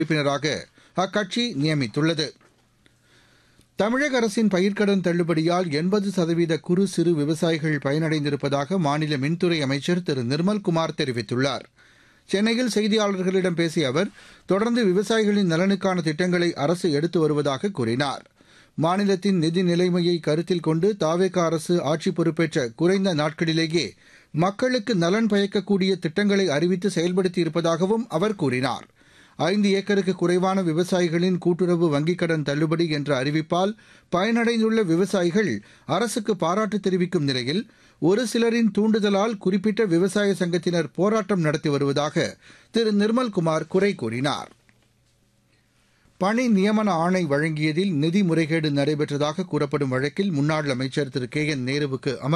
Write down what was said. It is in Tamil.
உறுப்பினராக அக்கட்சி நியமித்துள்ளது தமிழக அரசின் பயிர்க்கடன் தள்ளுபடியால் எண்பது சதவீத குறு சிறு விவசாயிகள் பயனடைந்திருப்பதாக மாநில மின்துறை அமைச்சர் திரு நிர்மல்குமார் தெரிவித்துள்ளார் சென்னையில் செய்தியாளர்களிடம் பேசிய அவர் தொடர்ந்து விவசாயிகளின் நலனுக்கான திட்டங்களை அரசு எடுத்து வருவதாக கூறினார் மாநிலத்தின் நிதி நிலைமையை கருத்தில் கொண்டு தாவேக அரசு ஆட்சி பொறுப்பேற்ற குறைந்த நாட்களிலேயே மக்களுக்கு நலன் பயக்கக்கூடிய திட்டங்களை அறிவித்து செயல்படுத்தியிருப்பதாகவும் அவர் கூறினார் ஐந்து ஏக்கருக்கு குறைவான விவசாயிகளின் கூட்டுறவு வங்கிக் கடன் தள்ளுபடி என்ற அறிவிப்பால் பயனடைந்துள்ள விவசாயிகள் அரசுக்கு பாராட்டு தெரிவிக்கும் நிலையில் ஒரு சிலரின் தூண்டுதலால் குறிப்பிட்ட விவசாய சங்கத்தினர் போராட்டம் நடத்தி வருவதாக திரு நிர்மல்குமார் குறை கூறினார் பணி நியமன ஆணை வழங்கியதில் நிதி முறைகேடு நடைபெற்றதாக கூறப்படும் வழக்கில் முன்னாள் அமைச்சர் திரு கே என் நேருவுக்கு அமர்